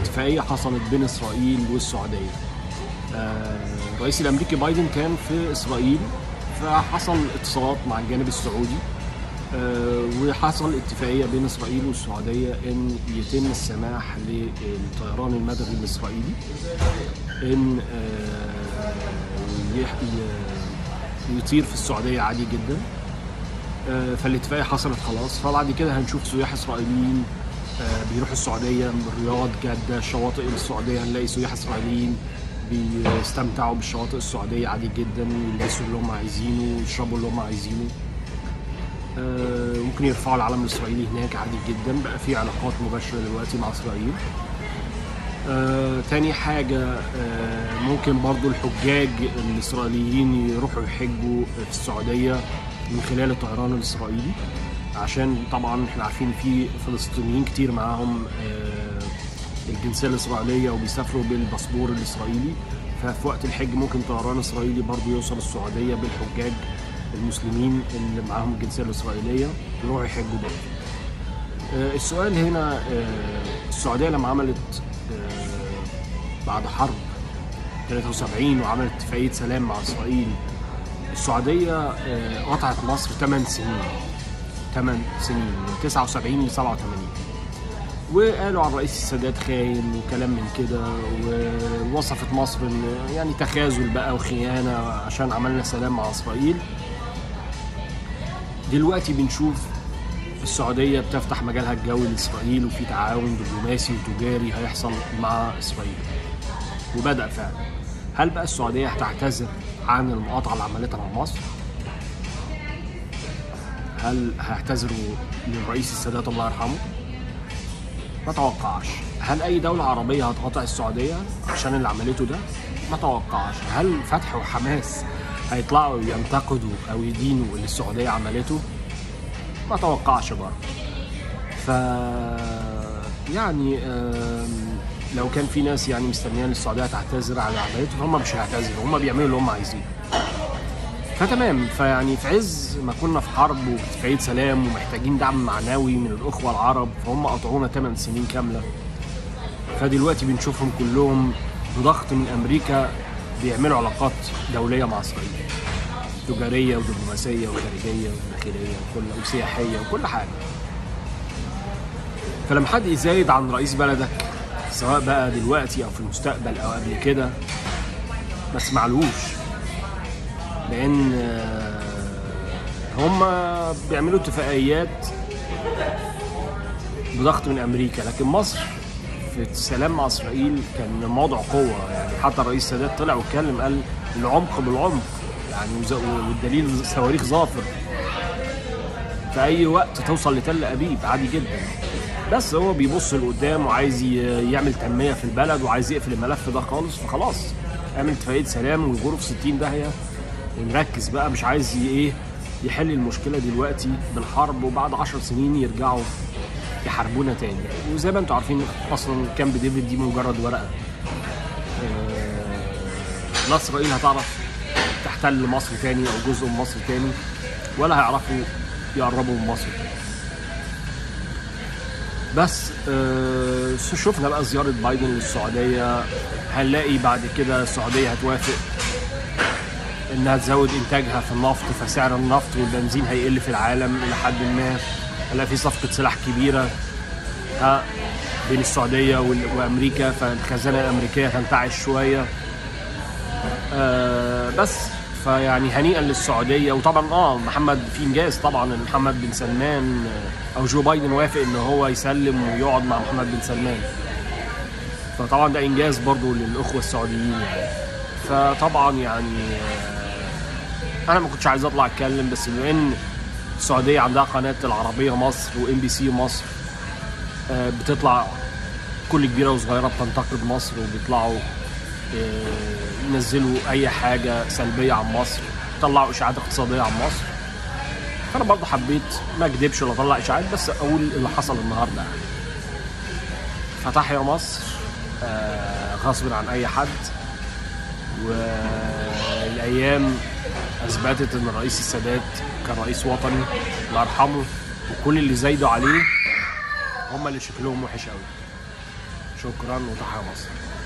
اتفاقيه حصلت بين اسرائيل والسعوديه آه، الرئيس الامريكي بايدن كان في اسرائيل فحصل اتصالات مع الجانب السعودي آه، وحصل اتفاقيه بين اسرائيل والسعوديه ان يتم السماح للطيران المدني الاسرائيلي ان آه، يح- ي- يطير في السعوديه عادي جدا آه، فالاتفاقيه حصلت خلاص فبعد كده هنشوف سياح اسرائيليين آه، بيروحوا السعوديه من الرياض جده شواطئ السعوديه هنلاقي سياح اسرائيليين بيستمتعوا بالشواطئ السعوديه عادي جدا يلبسوا اللي هم عايزينه ويشربوا اللي هم عايزينه آه، ممكن يرفعوا العلم الاسرائيلي هناك عادي جدا بقى في علاقات مباشره دلوقتي مع اسرائيل آه، تاني حاجة آه، ممكن برضو الحجاج الإسرائيليين يروحوا يحجوا في السعودية من خلال الطيران الإسرائيلي عشان طبعا احنا عارفين في فلسطينيين كتير معاهم آه، الجنسية الإسرائيلية وبيسافروا بالباسبور الإسرائيلي ففي وقت الحج ممكن طيران إسرائيلي برضو يوصل السعودية بالحجاج المسلمين اللي معاهم الجنسية الإسرائيلية يروحوا يحجوا برضو آه، السؤال هنا آه، السعودية لما عملت آه، بعد حرب 73 وعملت اتفاقية سلام مع إسرائيل السعودية آه، قطعت مصر 8 سنين 8 سنين من 79 ل 87 وقالوا على الرئيس السادات خاين وكلام من كده ووصفت مصر ان يعني تخاذل بقى وخيانه عشان عملنا سلام مع اسرائيل دلوقتي بنشوف السعودية بتفتح مجالها الجوي لإسرائيل وفي تعاون دبلوماسي وتجاري هيحصل مع إسرائيل وبدأ فعلا هل بقى السعودية هتعتذر عن المقاطعة اللي عملتها مع مصر؟ هل هيعتذروا للرئيس السادات الله يرحمه؟ ما توقعش هل أي دولة عربية هتقاطع السعودية عشان اللي عملته ده؟ ما توقعش هل فتح وحماس هيطلعوا ينتقدوا أو يدينوا اللي السعودية عملته؟ ما توقعش برضه ف يعني آم، لو كان في ناس يعني مستنيه ان السعوديه تعتذر على عملته فهم مش هيعتذروا هم بيعملوا اللي هم عايزينه فتمام فيعني في عز ما كنا في حرب واتفاقيه سلام ومحتاجين دعم معنوي من الاخوه العرب فهم قطعونا 8 سنين كامله فدلوقتي بنشوفهم كلهم بضغط من امريكا بيعملوا علاقات دوليه مع اسرائيل تجاريه ودبلوماسيه وخارجيه وداخليه وكل وسياحيه وكل حاجه فلما حد يزايد عن رئيس بلدك سواء بقى دلوقتي او في المستقبل او قبل كده ما تسمعلوش لان آه، هم بيعملوا اتفاقيات بضغط من امريكا لكن مصر في السلام مع اسرائيل كان موضع قوه يعني حتى الرئيس السادات طلع واتكلم قال العمق بالعمق يعني وز- والدليل صواريخ ظافر في اي وقت توصل لتل ابيب عادي جدا بس هو بيبص لقدام وعايز ي- يعمل تنميه في البلد وعايز يقفل الملف ده خالص فخلاص اعمل اتفاقيه سلام ويغور في 60 داهيه ونركز بقى مش عايز ي- ايه يحل المشكله دلوقتي بالحرب وبعد 10 سنين يرجعوا يحاربونا تاني وزي ما انتم عارفين اصلا كامب ديفيد دي مجرد ورقه آه، لا اسرائيل هتعرف تحتل مصر تاني او جزء من مصر تاني ولا هيعرفوا يقربوا من مصر بس آه شفنا بقى زياره بايدن للسعوديه هنلاقي بعد كده السعوديه هتوافق انها تزود انتاجها في النفط فسعر النفط والبنزين هيقل في العالم الى حد ما هنلاقي في صفقه سلاح كبيره ها بين السعوديه وال- وامريكا فالخزانه الامريكيه تنتعش شويه آه بس فيعني هنيئا للسعوديه وطبعا اه محمد في انجاز طبعا ان محمد بن سلمان آه، او جو بايدن وافق ان هو يسلم ويقعد مع محمد بن سلمان فطبعا ده انجاز برضو للاخوه السعوديين يعني فطبعا يعني آه، انا ما كنتش عايز اطلع اتكلم بس بما ان السعوديه عندها قناه العربيه مصر وام بي سي مصر آه، بتطلع كل كبيره وصغيره بتنتقد مصر وبيطلعوا آه، ينزلوا اي حاجه سلبيه عن مصر يطلعوا اشاعات اقتصاديه عن مصر فانا برضه حبيت ما اكذبش ولا اطلع اشاعات بس اقول اللي حصل النهارده يعني فتحيا مصر آه، غصب عن اي حد والايام اثبتت ان الرئيس السادات كان رئيس وطني الله يرحمه وكل اللي زايدوا عليه هم اللي شكلهم وحش قوي شكرا وتحيا مصر